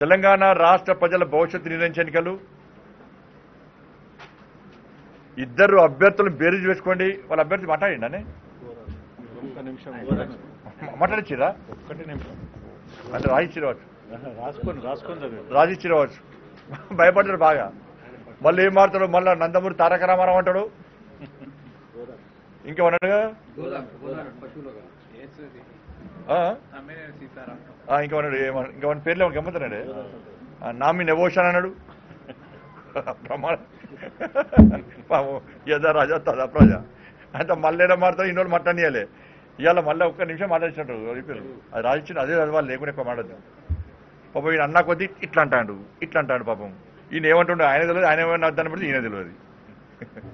తెలంగాణ రాష్ట్ర ప్రజల భవిష్యత్తు నిర్ణయించే ఎన్నికలు ఇద్దరు అభ్యర్థులు బేరీజ్ వేసుకోండి వాళ్ళ అభ్యర్థి మాట్లాడిండని ఒక్క నిమిషం మాట్లాడిచ్చిరా ఒక్కటి నిమిషం అంటే రాయిచ్చిరవచ్చు రాసుకొని రాసుకొని చదివి రాజిచ్చిరవచ్చు భయపడ్డాడు బాగా మళ్ళీ ఏం మారుతాడు మళ్ళీ నందమూరి తారక రామారావు అంటాడు ఇంకేమన్నాడుగా ఆ? ఆ, ఇంకేమన్నాడు ఏమన్నా ఇంకేమన్నా పేర్లు ఏమన్నా గమ్ముతున్నాడు నామి నెవోషన్ అన్నాడు ప్రమాణ పాపం యథా రాజా తదా ప్రజ అంటే మళ్ళీ మాడతాడు ఇన్ని రోజులు మాట్లాడియాలే ఇవాళ మళ్ళీ ఒక్క నిమిషం మాట్లాడినట్టు అయిపోయారు అది రాజిచ్చిన అదే చదవాలి లేకుండా ఎక్కువ మాట్లాడదు పాపం ఈయన అన్నా కొద్దీ ఇట్లా అంటాడు ఇట్లా అంటాడు పాపం ఈయన ఏమంటుండే ఆయన తెలియదు ఆయన ఏమన్నా దాన్ని బట్టి ఈయన తెలియదు